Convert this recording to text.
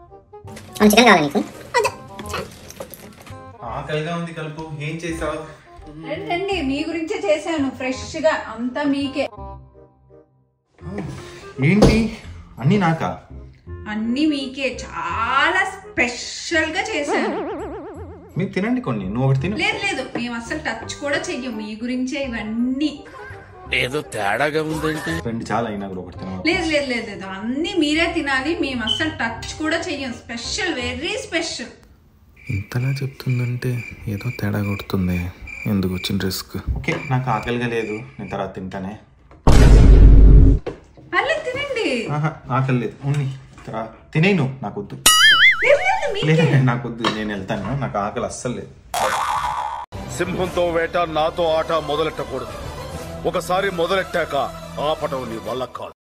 అవును చికెన్ కావాలా నీకు ఆకలిగా ఉంది కలుపు ఏం చేసావు రండి రండి మీ గురించే చేశాను ఫ్రెష్ గా అంతా మీకే ఏంటి అన్నీ నాకా అన్ని మీకే చాలా స్పెషల్ గా చేశాను మీరు తినండి కొన్ని నువ్వు ఒకటి తిను లేదు లేదు మేము అసలు టచ్ కూడా చెయ్యం మీ గురించే ఇవన్నీ ఏదో తేడాగా ఉందేంటి రెండు చాలా అయినా కూడా ఒకటి తినవు లేదు లేదు లేదు లేదు అన్ని మీరే తినాలి మేము అసలు టచ్ కూడా చెయ్యం స్పెషల్ వెరీ స్పెషల్ ఇంతలా చెప్తుందంటే ఏదో తేడా కొడుతుంది ఎందుకు వచ్చిన రిస్క్ ఓకే నాకు ఆకలిగా లేదు నేను తర్వాత తింటానే పర్లేదు తినండి ఆహా, ఆకలి లేదు ఉన్ని తర్వాత తినే నువ్వు నాకు వద్దు లేదు లేదు మీ లేదు నాకు వద్దు నేను వెళ్తాను నాకు ఆకలి అస్సలు లేదు సింహంతో వేట నాతో ఆట మొదలెట్టకూడదు ఒకసారి మొదలెట్టాక ఆపటం నీ వల్ల కాదు